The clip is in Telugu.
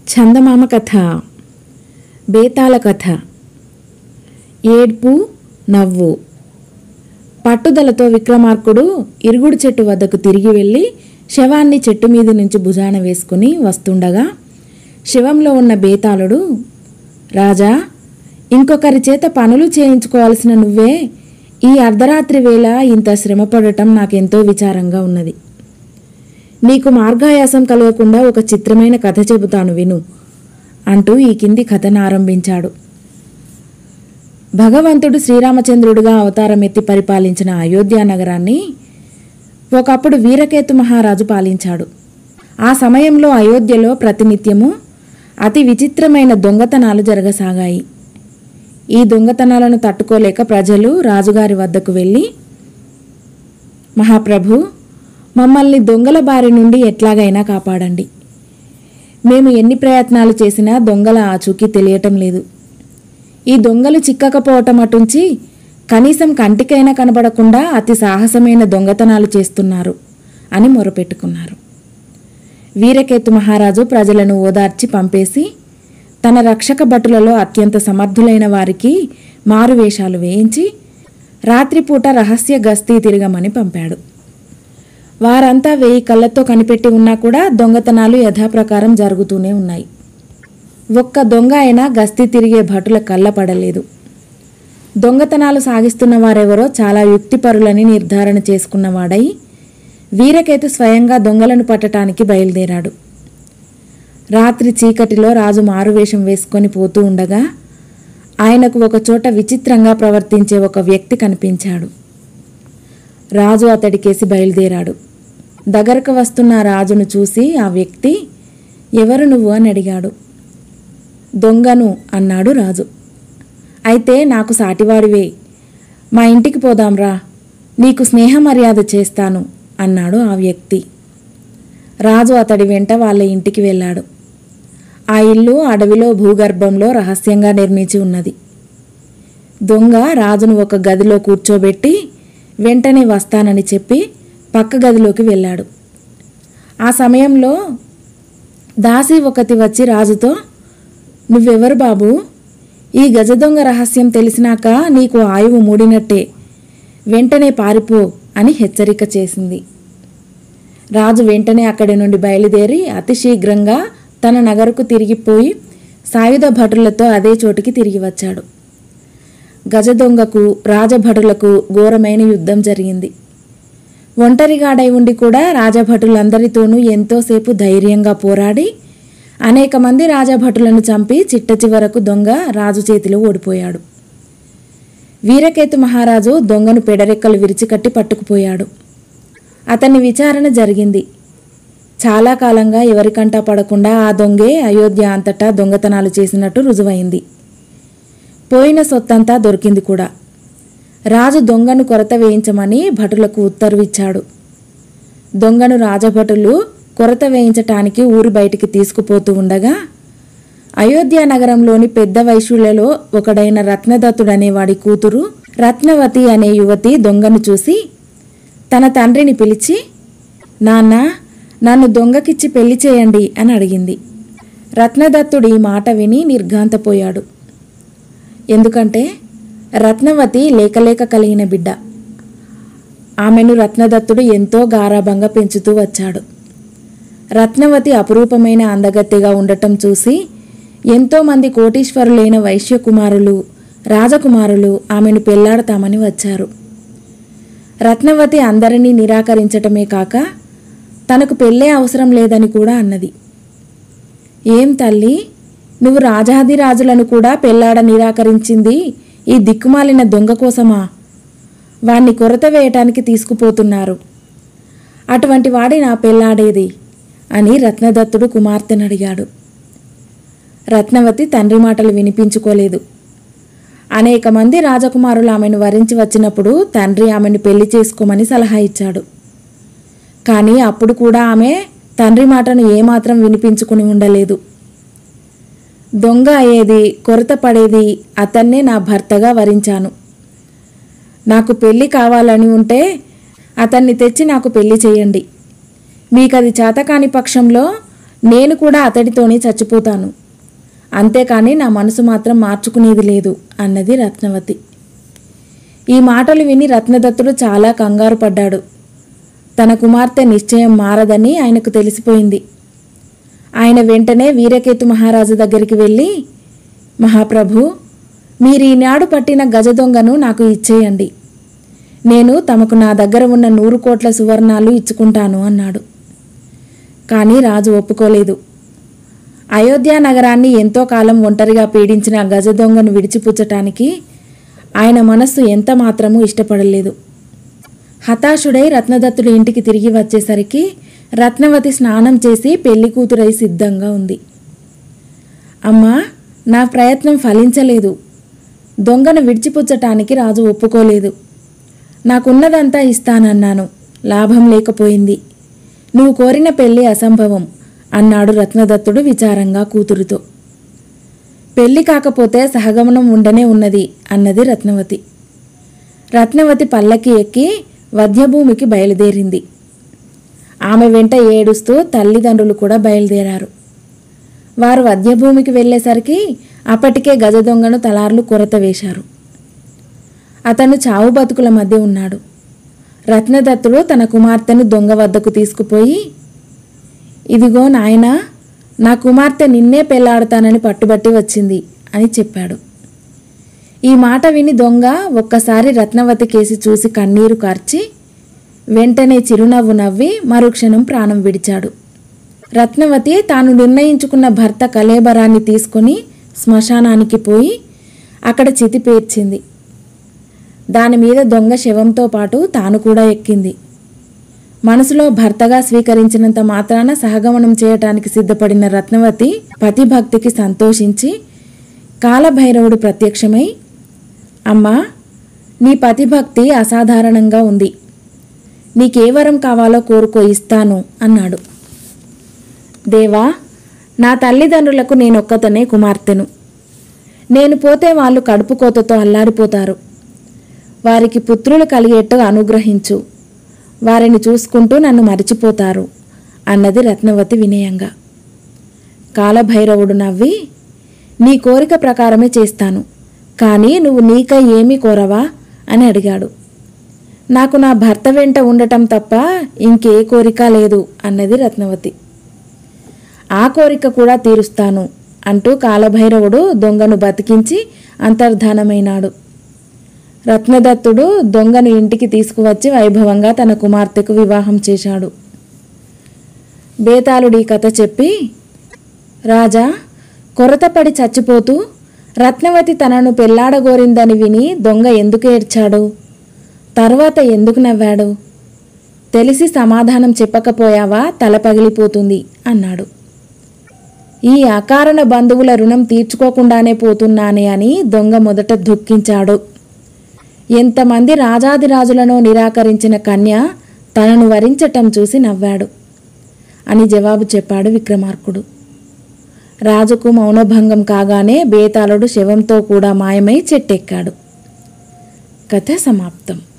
చందమామ కథ బేతాళ కథ ఏడ్పు నవ్వు పట్టుదలతో విక్రమార్కుడు ఇరుగుడు చెట్టు వద్దకు తిరిగి వెళ్ళి శవాన్ని చెట్టు మీద నుంచి భుజాన వేసుకుని వస్తుండగా శవంలో ఉన్న బేతాళుడు రాజా ఇంకొకరి చేత పనులు చేయించుకోవాల్సిన నువ్వే ఈ అర్ధరాత్రి వేళ ఇంత శ్రమపడటం నాకెంతో విచారంగా ఉన్నది నీకు మార్గాయాసం కలగకుండా ఒక చిత్రమైన కథ చెబుతాను విను అంటూ ఈ కింది కథను ఆరంభించాడు భగవంతుడు శ్రీరామచంద్రుడిగా అవతారం ఎత్తి పరిపాలించిన అయోధ్య నగరాన్ని ఒకప్పుడు వీరకేతు మహారాజు పాలించాడు ఆ సమయంలో అయోధ్యలో ప్రతినిత్యము అతి విచిత్రమైన దొంగతనాలు జరగసాగాయి ఈ దొంగతనాలను తట్టుకోలేక ప్రజలు రాజుగారి వద్దకు వెళ్ళి మహాప్రభు మమ్మల్ని దొంగల బారి నుండి ఎట్లాగైనా కాపాడండి మేము ఎన్ని ప్రయత్నాలు చేసినా దొంగల ఆచూకీ తెలియటం లేదు ఈ దొంగలు చిక్కకపోవటం అటుంచి కనీసం కంటికైనా కనబడకుండా అతి సాహసమైన దొంగతనాలు చేస్తున్నారు అని మొరపెట్టుకున్నారు వీరకేతు మహారాజు ప్రజలను ఓదార్చి పంపేసి తన రక్షక భటులలో అత్యంత సమర్థులైన వారికి మారువేషాలు వేయించి రాత్రిపూట రహస్య గస్తీ తిరగమని పంపాడు వారంతా వెయ్యి కళ్ళతో కనిపెట్టి ఉన్నా కూడా దొంగతనాలు యథాప్రకారం జరుగుతూనే ఉన్నాయి ఒక్క దొంగ అయినా గస్తీ తిరిగే భటుల కళ్ళ పడలేదు దొంగతనాలు సాగిస్తున్న వారెవరో చాలా యుక్తిపరులని నిర్ధారణ చేసుకున్నవాడై వీరకేతు స్వయంగా దొంగలను పట్టటానికి బయలుదేరాడు రాత్రి చీకటిలో రాజు మారువేషం వేసుకొని పోతూ ఉండగా ఆయనకు ఒకచోట విచిత్రంగా ప్రవర్తించే ఒక వ్యక్తి కనిపించాడు రాజు అతడికేసి బయలుదేరాడు దగ్గరకు వస్తున్న రాజును చూసి ఆ వ్యక్తి ఎవరు నువ్వు అని అడిగాడు దొంగను అన్నాడు రాజు అయితే నాకు సాటివాడివే మా ఇంటికి పోదాంరా నీకు స్నేహ మర్యాద చేస్తాను అన్నాడు ఆ వ్యక్తి రాజు అతడి వెంట వాళ్ళ ఇంటికి వెళ్ళాడు ఆ ఇల్లు అడవిలో భూగర్భంలో రహస్యంగా నిర్మించి ఉన్నది దొంగ రాజును ఒక గదిలో కూర్చోబెట్టి వెంటనే వస్తానని చెప్పి పక్క గదిలోకి వెళ్ళాడు ఆ సమయంలో దాసి ఒకటి వచ్చి రాజుతో నువ్వెవరు బాబు ఈ గజ దొంగ రహస్యం తెలిసినాక నీకు ఆయువు మూడినట్టే వెంటనే పారిపో అని హెచ్చరిక చేసింది రాజు వెంటనే అక్కడి నుండి బయలుదేరి అతి శీఘ్రంగా తన నగరకు తిరిగిపోయి సాయుధ భటులతో అదే చోటికి తిరిగి వచ్చాడు గజ దొంగకు రాజభటులకు ఘోరమైన యుద్ధం జరిగింది ఒంటరిగాడై ఉండి కూడా రాజభటులందరితోనూ ఎంతోసేపు ధైర్యంగా పోరాడి అనేక మంది రాజభటులను చంపి చిట్ట చివరకు దొంగ రాజు చేతిలో ఓడిపోయాడు వీరకేతు మహారాజు దొంగను పెడరెక్కలు విరిచికట్టి పట్టుకుపోయాడు అతని విచారణ జరిగింది చాలా కాలంగా ఎవరికంటా పడకుండా ఆ దొంగే అయోధ్య అంతటా దొంగతనాలు చేసినట్టు రుజువైంది పోయిన సొత్తంతా దొరికింది కూడా రాజు దొంగను కొరత వేయించమని భటులకు ఉత్తర్వు ఇచ్చాడు దొంగను రాజభటులు కొరత వేయించటానికి ఊరి బయటికి తీసుకుపోతూ ఉండగా అయోధ్య నగరంలోని పెద్ద వైశ్యులలో ఒకడైన రత్నదత్తుడనేవాడి కూతురు రత్నవతి అనే యువతి దొంగను చూసి తన తండ్రిని పిలిచి నాన్న నన్ను దొంగకిచ్చి పెళ్లి చేయండి అని అడిగింది రత్నదత్తుడి మాట విని నిర్ఘాంతపోయాడు ఎందుకంటే రత్నవతి లేకలేక కలిగిన బిడ్డ ఆమెను రత్నదత్తుడు ఎంతో గారాభంగా పెంచుతూ వచ్చాడు రత్నవతి అపురూపమైన అందగత్తెగా ఉండటం చూసి ఎంతోమంది కోటీశ్వరులైన వైశ్యకుమారులు రాజకుమారులు ఆమెను పెళ్లాడతామని వచ్చారు రత్నవతి అందరినీ నిరాకరించటమే కాక తనకు పెళ్ళే అవసరం లేదని కూడా అన్నది ఏం తల్లి నువ్వు రాజాదిరాజులను కూడా పెళ్లాడ నిరాకరించింది ఈ దిక్కుమాలిన దొంగ కోసమా వాణ్ణి కొరత వేయటానికి తీసుకుపోతున్నారు అటువంటి వాడి నా పెళ్లాడేది అని రత్నదత్తుడు కుమార్తెను అడిగాడు రత్నవతి తండ్రి మాటలు వినిపించుకోలేదు అనేక మంది రాజకుమారులు ఆమెను వరించి వచ్చినప్పుడు తండ్రి ఆమెను పెళ్లి చేసుకోమని సలహా ఇచ్చాడు కానీ అప్పుడు కూడా ఆమె తండ్రి మాటను ఏమాత్రం వినిపించుకుని ఉండలేదు దొంగ అయ్యేది కొరత పడేది అతన్నే నా భర్తగా వరించాను నాకు పెళ్లి కావాలని ఉంటే అతన్ని తెచ్చి నాకు పెళ్లి చేయండి మీకది చేతకాని పక్షంలో నేను కూడా అతడితోనే చచ్చిపోతాను అంతేకాని నా మనసు మాత్రం మార్చుకునేది లేదు అన్నది రత్నవతి ఈ మాటలు విని రత్నదత్తుడు చాలా కంగారు పడ్డాడు తన కుమార్తె నిశ్చయం మారదని ఆయనకు తెలిసిపోయింది ఆయన వెంటనే వీరకేతు మహారాజు దగ్గరికి వెళ్ళి మహాప్రభు మీరు ఈనాడు పట్టిన గజ దొంగను నాకు ఇచ్చేయండి నేను తమకు నా దగ్గర ఉన్న నూరు కోట్ల సువర్ణాలు ఇచ్చుకుంటాను అన్నాడు కానీ రాజు ఒప్పుకోలేదు అయోధ్య నగరాన్ని ఎంతో కాలం ఒంటరిగా పీడించిన గజ దొంగను విడిచిపుచ్చటానికి ఆయన మనస్సు ఎంత మాత్రమూ ఇష్టపడలేదు హతాశుడై రత్నదత్తుడి ఇంటికి తిరిగి వచ్చేసరికి రత్నవతి స్నానం చేసి పెళ్లి కూతురై సిద్ధంగా ఉంది అమ్మా నా ప్రయత్నం ఫలించలేదు దొంగను విడిచిపుచ్చటానికి రాజు ఒప్పుకోలేదు నాకున్నదంతా ఇస్తానన్నాను లాభం లేకపోయింది నువ్వు కోరిన పెళ్లి అసంభవం అన్నాడు రత్నదత్తుడు విచారంగా కూతురుతో పెళ్లి కాకపోతే సహగమనం ఉండనే ఉన్నది అన్నది రత్నవతి రత్నవతి పల్లకి ఎక్కి వధ్యభూమికి బయలుదేరింది ఆమె వెంట ఏడుస్తూ తల్లిదండ్రులు కూడా బయలుదేరారు వారు వధ్యభూమికి వెళ్ళేసరికి అప్పటికే గజ దొంగను తలార్లు కొరత వేశారు అతను చావు బతుకుల మధ్య ఉన్నాడు రత్నదత్తుడు తన కుమార్తెను దొంగ వద్దకు తీసుకుపోయి ఇదిగో నాయనా నా కుమార్తె నిన్నే పెళ్లాడతానని పట్టుబట్టి వచ్చింది అని చెప్పాడు ఈ మాట విని దొంగ ఒక్కసారి రత్నవతి కేసి చూసి కన్నీరు కార్చి వెంటనే చిరునవ్వు నవ్వి మరుక్షణం ప్రాణం విడిచాడు రత్నవతి తాను నిర్ణయించుకున్న భర్త కలేబరాన్ని తీసుకొని శ్మశానానికి పోయి అక్కడ చితి పేర్చింది దాని మీద దొంగ శవంతో పాటు తాను కూడా ఎక్కింది మనసులో భర్తగా స్వీకరించినంత మాత్రాన సహగమనం చేయటానికి సిద్ధపడిన రత్నవతి పతిభక్తికి సంతోషించి కాలభైరవుడు ప్రత్యక్షమై అమ్మా నీ పతిభక్తి అసాధారణంగా ఉంది నీకే వరం కావాలో కోరుకో ఇస్తాను అన్నాడు దేవా నా తల్లిదండ్రులకు నేనొక్కతనే కుమార్తెను నేను పోతే వాళ్ళు కడుపు కోతతో అల్లాడిపోతారు వారికి పుత్రులు కలిగేట్టు అనుగ్రహించు వారిని చూసుకుంటూ నన్ను మరిచిపోతారు అన్నది రత్నవతి వినయంగా కాలభైరవుడు నవ్వి నీ కోరిక ప్రకారమే చేస్తాను కానీ నువ్వు నీకై ఏమీ కోరవా అని అడిగాడు నాకు నా భర్త వెంట ఉండటం తప్ప ఇంకే కోరిక లేదు అన్నది రత్నవతి ఆ కోరిక కూడా తీరుస్తాను అంటూ కాలభైరవుడు దొంగను బతికించి అంతర్ధానమైనాడు రత్నదత్తుడు దొంగను ఇంటికి తీసుకువచ్చి వైభవంగా తన కుమార్తెకు వివాహం చేశాడు బేతాళుడి కథ చెప్పి రాజా కొరతపడి చచ్చిపోతూ రత్నవతి తనను పెళ్లాడగోరిందని విని దొంగ ఎందుకు ఏడ్చాడు తర్వాత ఎందుకు నవ్వాడు తెలిసి సమాధానం చెప్పకపోయావా తల పగిలిపోతుంది అన్నాడు ఈ అకారణ బంధువుల రుణం తీర్చుకోకుండానే పోతున్నానే అని దొంగ మొదట దుఃఖించాడు ఎంతమంది రాజాదిరాజులను నిరాకరించిన కన్య తనను వరించటం చూసి నవ్వాడు అని జవాబు చెప్పాడు విక్రమార్కుడు రాజుకు మౌనభంగం కాగానే బేతాళుడు శవంతో కూడా మాయమై చెట్టెక్కాడు కథ సమాప్తం